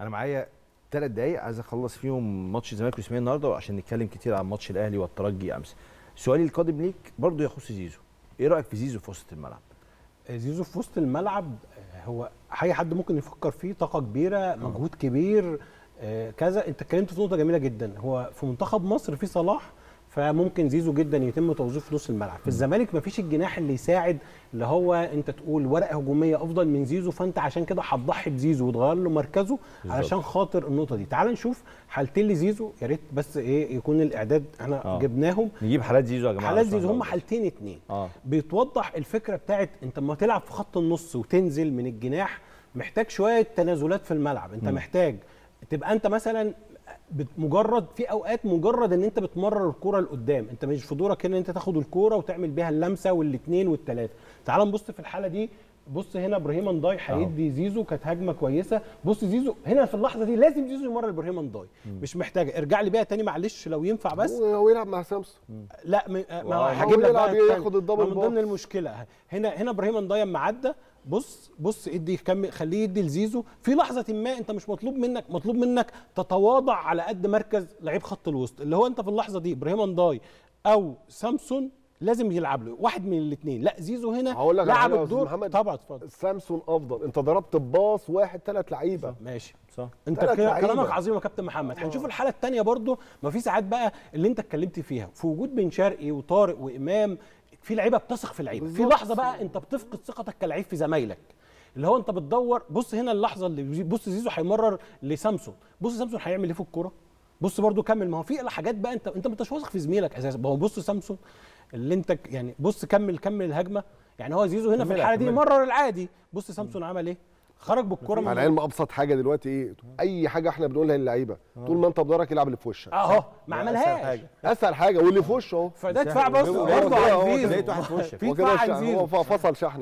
انا معايا ثلاث دقايق عايز اخلص فيهم ماتش الزمالك والاسماعيلي النهارده عشان نتكلم كتير عن ماتش الاهلي والترجي امس سؤالي القادم ليك برضه يخص زيزو ايه رايك في زيزو في وسط الملعب زيزو في وسط الملعب آه، هو اي حد ممكن يفكر فيه طاقه كبيره مجهود كبير آه، كذا انت اتكلمت في نقطه جميله جدا هو في منتخب مصر في صلاح فممكن زيزو جدا يتم توظيفه في نص الملعب في الزمالك مفيش الجناح اللي يساعد اللي هو انت تقول ورقه هجوميه افضل من زيزو فانت عشان كده هتضحي بزيزو وتغير له مركزه علشان خاطر النقطه دي تعال نشوف حالتين لزيزو يا ريت بس ايه يكون الاعداد احنا آه. جبناهم نجيب حالات زيزو يا جماعه حالات عشان زيزو هم نعرف. حالتين اتنين اه بيتوضح الفكره بتاعت انت لما تلعب في خط النص وتنزل من الجناح محتاج شويه تنازلات في الملعب انت مم. محتاج تبقى انت مثلا بت- مجرد في اوقات مجرد ان انت بتمرر الكوره لقدام انت مش في دورك ان انت تاخد الكوره وتعمل بيها اللمسه والاثنين والثلاثه تعال نبص في الحاله دي بص هنا ابراهيم انداي هيدي زيزو كانت هجمه كويسه بص زيزو هنا في اللحظه دي لازم زيزو يمرر ابراهيم انداي مش محتاجه ارجع لي بيها تاني معلش لو ينفع بس هو هو يلعب مع سامسون لا م... ما هو هو هجيب لك يلعب بقى التاني. ياخد الدبل ما من ضمن باص. المشكله هنا هنا ابراهيم اندايا اما عدى بص بص ادي كمل خليه يدي لزيزو في لحظه ما انت مش مطلوب منك مطلوب منك تتواضع على قد مركز لعيب خط الوسط اللي هو انت في اللحظه دي ابراهيم انداي او سامسون لازم يلعب له واحد من الاثنين لا زيزو هنا هقول لك على لعب حاجة يا أستاذ الدور محمد. طبعا اتفضل سامسون افضل انت ضربت بباص واحد ثلاث لعيبه ماشي صح انت تلات كده لعيبة. كلامك عظيم يا كابتن محمد هنشوف الحاله الثانيه برضو ما في ساعات بقى اللي انت اتكلمت فيها في وجود بن شرقي وطارق وامام في لعيبه بتثق في لعيبه في بالظبط. لحظه بقى انت بتفقد ثقتك كلعيب في زمايلك اللي هو انت بتدور بص هنا اللحظه اللي بص زيزو هيمرر لسامسون بص سامسون هيعمل ايه في الكوره بص برضو كمل ما هو في حاجات بقى انت انت ما انتش واثق في زميلك اساسا ما هو بص سامسون اللي انت ك- يعني بص كمل كمل الهجمه يعني هو زيزو هنا في كملها، الحاله دي كملها. مرر العادي بص سامسون عمل ايه خرج بالكوره من على علم ابسط حاجه دلوقتي ايه اي حاجه احنا بنقولها للعيبه طول ما انت بضهرك العب اللي في وشك اهو ما أسهل عملهاش حاجة. اسهل حاجه واللي في وشه اهو فده دفاع بس هو برضه كده، عن هو زيزو لقيت واحد في وشك. في هو كده دفاع عن الشحن- زيزو هو ف- فصل شحن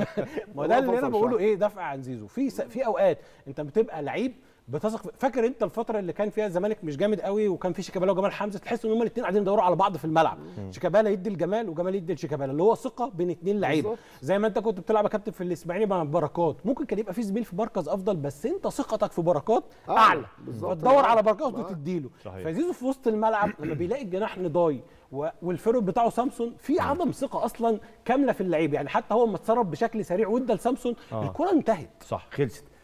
ما ده اللي هو انا فصل بقوله شحن. ايه دفع عن زيزو في س- في اوقات انت بتبقى لعيب بتثق في- فاكر انت الفتره اللي كان فيها الزمالك مش جامد قوي وكان في شيكابالا وجمال حمزه تحس ان هما الاثنين قاعدين يدوروا على بعض في الملعب شيكابالا يدي لجمال وجمال يدي لشيكابالا اللي هو ثقه بين اثنين لعيبه بالظبط. زي ما انت كنت بتلعب يا كابتن في الاسماعيلي مع بركات ممكن كان يبقى في زميل في مركز افضل بس انت ثقتك في بركات آه، اعلى بالظبط. فتدور على بركات معاك. وتديله صحيح. فزيزو في وسط الملعب لما بيلاقي الجناح نضاي و- والفيرود بتاعه سامسون في عدم ثقه اصلا كامله في اللعيب يعني حتى هو لما اتصرف بشكل سريع وادى لسامسون آه. الكره انتهت صح خلصت